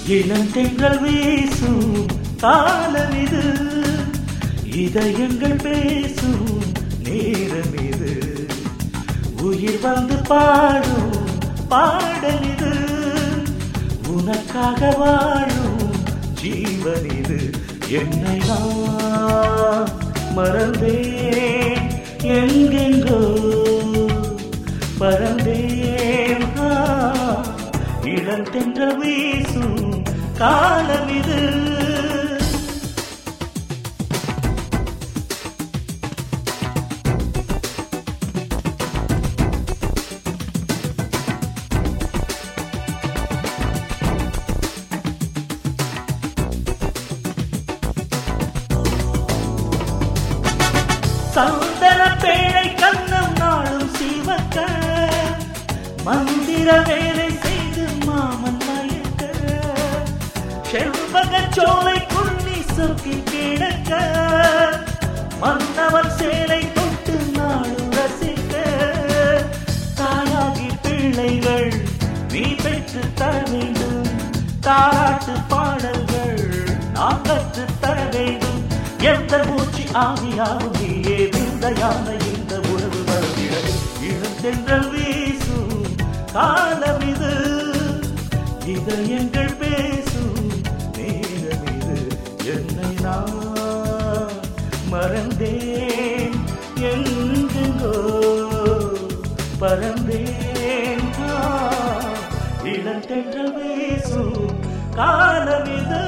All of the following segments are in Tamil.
இளந்தென்றல் வீசும் காலம் இது இதயங்கள் பேசும் நேரம் இது உயிர் வந்து பாடும் பாடல் இது உனக்காக வாழும் ஜீவன் இது என்னை நான் மறந்தேன் எங்கெங்கோ பறந்தேன் ஆ, இளந்தென்ற வீசும் காலம் இது சந்தன பேழை கண்ணம் நாளும் சிவக்க மந்திர வேலை செய்து மாமன் மயக்க செல்வக சோலை குள்ளி சொக்கி கிடக்க மன்னவன் சேலை தொட்டு நாளும் ரசிக்க தாயாகி பிள்ளைகள் நீ பெற்று தர வேண்டும் தாராட்டு பாடல்கள் நான் கற்று தர வேண்டும் எந்த மூச்சு ஆவியாகும் நீயே விந்தையான இந்த உறவு வருகிறது இளந்தென்றல் வீசும் காலம் இது இதயங்கள் பேசும் நேரம் இது என்னை நான் மறந்தேன் எங்கெங்கோ பறந்தேன் ஆ, இளந்தென்றல் வீசும் காலம் இது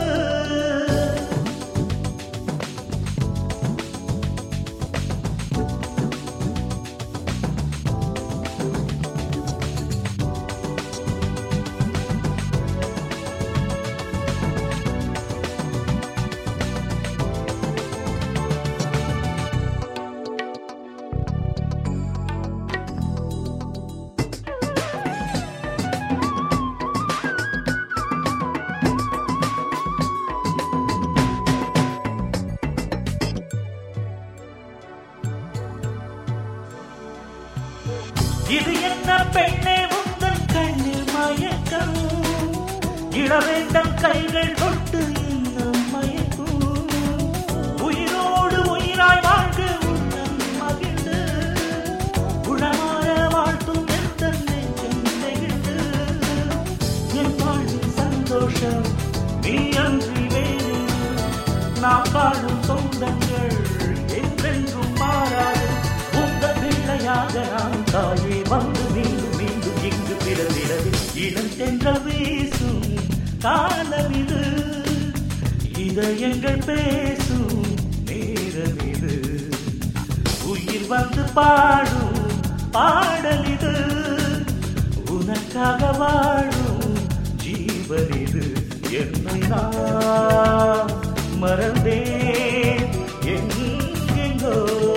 இது என்ன பெண்ணே உந்தன் கண்ணில் மயக்கம் இளவேந்தன் கைகள் தொட்டு இன்னும் மயக்கும் உயிரோடு உயிராய் வாழ்க உள்ளம் மகிழ்ந்து குணமாற வாழ்த்தும் எந்த நெஞ்சம் நெகிழ்ந்து என் வாழ்வின் சந்தோஷம் நீ அன்றி வேறு நாம் காணும் சொந்தங்கள் என்றென்றும் மாறாது உங்கள் பிள்ளையாக நான் தாயே வந்து மீண்டும் மீண்டும் இங்கு பிறந்திடவே இளம் சென்ற வீசும் காலம் இது இதயங்கள் பேசும் நேரம் இது உயிர் வந்து பாடும் பாடல் இது உனக்காக வாழும் ஜீவன் இது என்னை நான் மறந்தேன் எங்கெங்கோ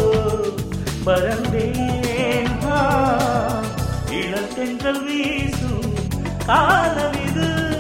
பறந்தேன் ஆ, இளத்தென்றல் வீசும் காலம் இது